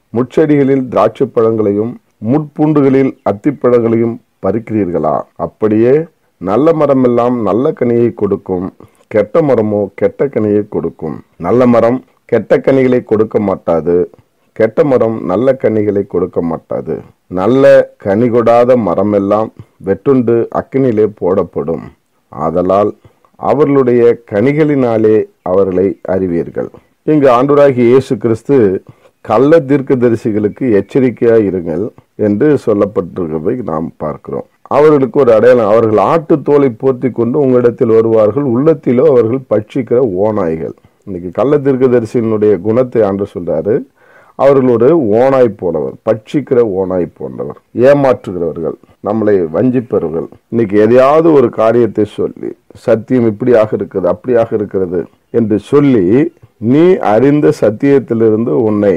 முட்செடிகளில் திராட்சை பழங்களையும் முட்பூண்டுகளில் அத்திப்பழங்களையும் பறிக்கிறீர்களா அப்படியே நல்ல மரமெல்லாம் நல்ல கனியை கொடுக்கும் கெட்ட மரமோ கெட்ட கனியை கொடுக்கும் நல்ல மரம் கெட்ட கனிகளை கொடுக்க மாட்டாது கெட்ட மரம் நல்ல கனிகளை கொடுக்க மாட்டாது நல்ல கனி கொடாத மரமெல்லாம் வெட்டுண்டு அக்கினிலே போடப்படும் ஆதலால் அவர்களுடைய கனிகளினாலே அவர்களை அறிவீர்கள் இங்கு ஆண்டவராகிய இயேசு கிறிஸ்து கள்ள தீர்க்கதரிசிகளுக்கு எச்சரிக்கையாக இருங்கள் என்று சொல்லப்பட்டிருக்கிறதை நாம் பார்க்கிறோம் அவர்களுக்கு ஒரு அடையாளம் அவர்கள் ஆட்டு தோலை போர்த்தி கொண்டு உங்களிடத்தில் வருவார்கள் உள்ளத்திலோ அவர்கள் பட்சிக்கிற ஓநாய்கள் இன்னைக்கு கள்ள தீர்க்கதரிசியினுடைய குணத்தை ஆண்டு சொல்றாரு அவர்கள் ஒரு ஓனாய் போனவர் பட்சிக்கிற ஓனாய் போன்றவர் ஏமாற்றுகிறவர்கள் நம்மளை வஞ்சிப்பவர்கள் இன்னைக்கு எதையாவது ஒரு காரியத்தை சொல்லி சத்தியம் இப்படியாக இருக்கிறது அப்படியாக இருக்கிறது என்று சொல்லி நீ அறிந்த சத்தியத்திலிருந்து உன்னை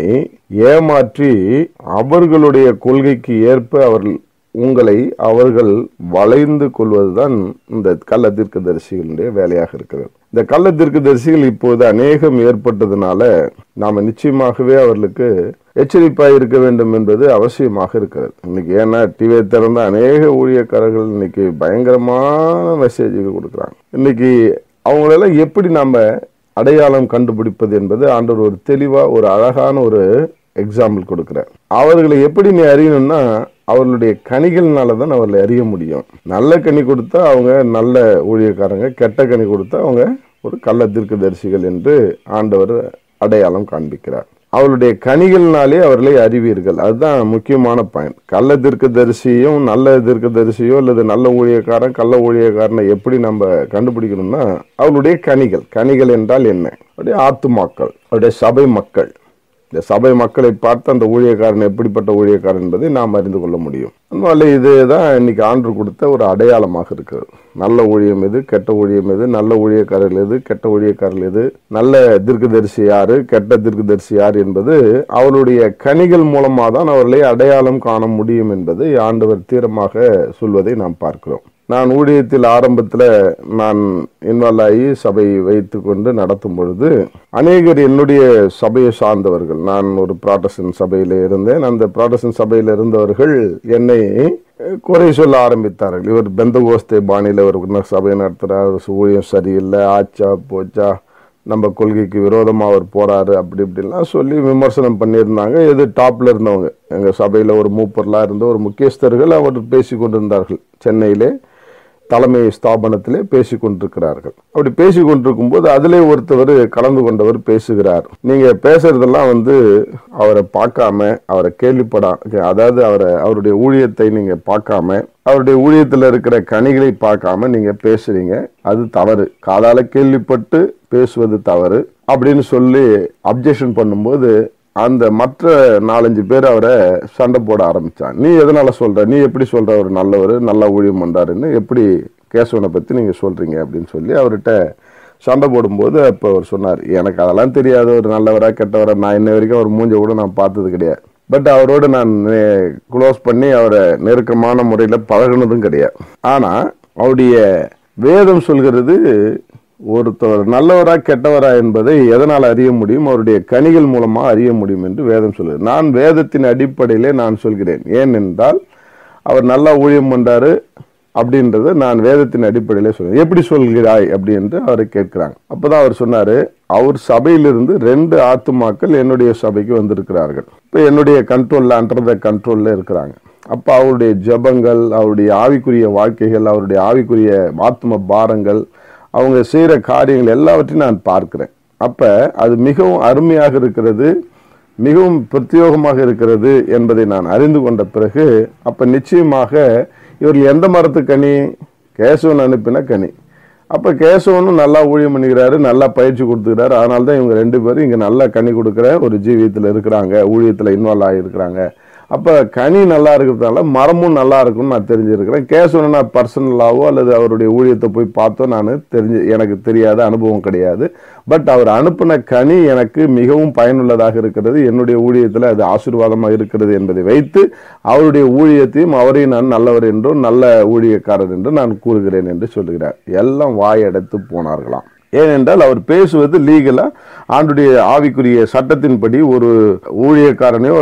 ஏமாற்றி அவர்களுடைய கொள்கைக்கு ஏற்ப அவர்கள் உங்களை அவர்கள் வளைந்து கொள்வதுதான் இந்த கள்ள தீர்க்கதரிசிகளுடைய வேலையாக இருக்கிறது இந்த கள்ள தீர்க்கதரிசிகள் இப்போது அநேகம் ஏற்பட்டதுனால நாம நிச்சயமாகவே அவர்களுக்கு எச்சரிப்பாக இருக்க வேண்டும் என்பது அவசியமாக இருக்கிறது இன்னைக்கு ஏன்னா டிவியை திறந்த அநேக ஊழியக்காரர்கள் இன்னைக்கு பயங்கரமான மெசேஜுகள் கொடுக்குறாங்க இன்னைக்கு அவங்களெல்லாம் எப்படி நம்ம அடையாளம் கண்டுபிடிப்பது என்பது ஆண்டவர் ஒரு தெளிவா ஒரு அழகான ஒரு எக்ஸாம்பிள் கொடுக்கிறார் அவர்களை எப்படி நீ அறியணும்னா அவர்களுடைய கனிகள்னால தான் அவர்களை அறிய முடியும் நல்ல கனி கொடுத்தா அவங்க நல்ல ஊழியக்காரங்க கெட்ட கனி கொடுத்தா அவங்க ஒரு கள்ள தீர்க்கதரிசிகள் என்று ஆண்டவர் அடையாளம் காண்பிக்கிறார் அவருடைய கனிகள்னாலே அவர்களை அறிவீர்கள் அதுதான் முக்கியமான பயன் கள்ள தீர்க்கதரிசியும் நல்ல தீர்க்கதரிசியோ அல்லது நல்ல ஊழியக்காரன் கள்ள ஊழியக்காரனை எப்படி நம்ம கண்டுபிடிக்கணும்னா அவருடைய கனிகள் கனிகள் என்றால் என்ன அவருடைய ஆத்துமாக்கள் அவருடைய சபை மக்கள் இந்த சபை மக்களை பார்த்து அந்த ஊழியக்காரன் எப்படிப்பட்ட ஊழியக்காரன் என்பதை நாம் அறிந்து கொள்ள முடியும் அதனால இதுதான் இன்னைக்கு ஆண்டு கொடுத்த ஒரு அடையாளமாக இருக்கிறது நல்ல ஊழியம் எது கெட்ட ஊழியம் எது நல்ல ஊழியக்காரர்கள் எது கெட்ட ஊழியக்காரர்கள் எது நல்ல தீர்க்கதரிசி யாரு கெட்ட தீர்க்கதரிசி யார் என்பது அவருடைய கனிகள் மூலமாக தான் அவர்களை அடையாளம் காண முடியும் என்பதை ஆண்டவர் தீரமாக சொல்வதை நாம் பார்க்கிறோம் நான் ஊழியத்தில் ஆரம்பத்தில் நான் இன்வால்வ் ஆகி சபையை வைத்து கொண்டு நடத்தும் பொழுது அநேகர் என்னுடைய சபையை சார்ந்தவர்கள் நான் ஒரு ப்ராட்டஸ்டன் சபையில் இருந்தேன் அந்த ப்ராட்டஸ்டன் சபையில் இருந்தவர்கள் என்னை குறை சொல்ல ஆரம்பித்தார்கள் இவர் பெந்தகோஸ்தே பாணியில் ஒரு சபை நடத்துகிறார் ஊழியம் சரியில்லை ஆச்சா போச்சா நம்ம கொள்கைக்கு விரோதமாக அவர் போறாரு அப்படி இப்படிலாம் சொல்லி விமர்சனம் பண்ணியிருந்தாங்க எது டாப்ல இருந்தவங்க எங்கள் சபையில் ஒரு மூப்பர்லாம் இருந்த ஒரு முக்கியஸ்தர்கள் அவர் பேசி கொண்டிருந்தார்கள் சென்னையிலே தலைமை ஸ்தாபனத்திலே பேசி கொண்டிருக்கிறார்கள் அப்படி பேசி கொண்டிருக்கும் போது அதிலே ஒருத்தவர் கலந்து கொண்டவர் பேசுகிறார் நீங்க பேசுறதெல்லாம் வந்து அவரை பார்க்காம அவரை கேள்விப்படா அதாவது அவரை அவருடைய ஊழியத்தை நீங்க பார்க்காம அவருடைய ஊழியத்தில் இருக்கிற கனிகளை பார்க்காம நீங்க பேசுறீங்க அது தவறு காதால கேள்விப்பட்டு பேசுவது தவறு அப்படின்னு சொல்லி அப்ஜெக்ஷன் பண்ணும்போது அந்த மற்ற நாலஞ்சு பேர் அவரை சண்டை போட ஆரம்பிச்சான் நீ எதனால சொல்ற நீ எப்படி சொல்ற ஒரு நல்லவர் நல்ல ஊழியம் பண்றாருன்னு எப்படி கேசவனை பத்தி நீங்க சொல்றீங்க அப்படின்னு சொல்லி அவர்கிட்ட சண்டை போடும்போது அப்போ அவர் சொன்னார் எனக்கு அதெல்லாம் தெரியாது ஒரு நல்லவரா கெட்டவரா நான் இன்ன வரைக்கும் அவர் மூஞ்ச கூட நான் பார்த்தது கிடையாது பட் அவரோடு நான் க்ளோஸ் பண்ணி அவரை நெருக்கமான முறையில் பழகுனதும் கிடையாது ஆனால் அவருடைய வேதம் சொல்கிறது ஒருத்தவர் நல்லவரா கெட்டவரா என்பதை எதனால் அறிய முடியும் அவருடைய கனிகள் மூலமா அறிய முடியும் என்று வேதம் சொல்லுது நான் வேதத்தின் அடிப்படையிலே நான் சொல்கிறேன் ஏனென்றால் அவர் நல்லா ஊழியம் பண்றாரு அப்படின்றத நான் வேதத்தின் அடிப்படையிலே சொல்றேன் எப்படி சொல்கிறாய் அப்படி என்று அவரை கேட்கிறாங்க அப்பதான் அவர் சொன்னாரு அவர் சபையிலிருந்து ரெண்டு ஆத்துமாக்கள் என்னுடைய சபைக்கு வந்திருக்கிறார்கள் இப்போ என்னுடைய கண்ட்ரோல்ல அண்டர் த கண்ட்ரோல்ல இருக்கிறாங்க அப்ப அவருடைய ஜபங்கள் அவருடைய ஆவிக்குரிய வாழ்க்கைகள் அவருடைய ஆவிக்குரிய ஆத்ம பாரங்கள் அவங்க செய்கிற காரியங்கள் எல்லாவற்றையும் நான் பார்க்கிறேன் அப்ப அது மிகவும் அருமையாக இருக்கிறது மிகவும் பிரத்யோகமாக இருக்கிறது என்பதை நான் அறிந்து கொண்ட பிறகு அப்ப நிச்சயமாக இவர்கள் எந்த மரத்து கனி கேசவன் அனுப்பின கனி அப்ப கேசவனும் நல்லா ஊழியம் பண்ணிக்கிறாரு நல்லா பயிற்சி கொடுத்துக்கிறாரு அதனால தான் இவங்க ரெண்டு பேரும் இங்க நல்லா கனி கொடுக்குற ஒரு ஜீவியத்தில் இருக்கிறாங்க ஊழியத்தில் இன்வால்வ் ஆகியிருக்கிறாங்க அப்போ கனி நல்லா இருக்கிறதுனால மரமும் நல்லா இருக்கும்னு நான் தெரிஞ்சிருக்கிறேன் கேசவனை நான் பர்சனலாவோ அல்லது அவருடைய ஊழியத்தை போய் பார்த்தோ நான் தெரிஞ்சு எனக்கு தெரியாத அனுபவம் கிடையாது பட் அவர் அனுப்பின கனி எனக்கு மிகவும் பயனுள்ளதாக இருக்கிறது என்னுடைய ஊழியத்தில் அது ஆசீர்வாதமாக இருக்கிறது என்பதை வைத்து அவருடைய ஊழியத்தையும் அவரையும் நான் நல்லவர் என்றும் நல்ல ஊழியக்காரர் என்று நான் கூறுகிறேன் என்று சொல்லுகிறார் எல்லாம் வாயடைத்து போனார்களாம் ஏனென்றால் அவர் பேசுவது லீகலா ஆண்டுடைய ஆவிக்குரிய சட்டத்தின்படி ஒரு ஊழியக்காரனையோ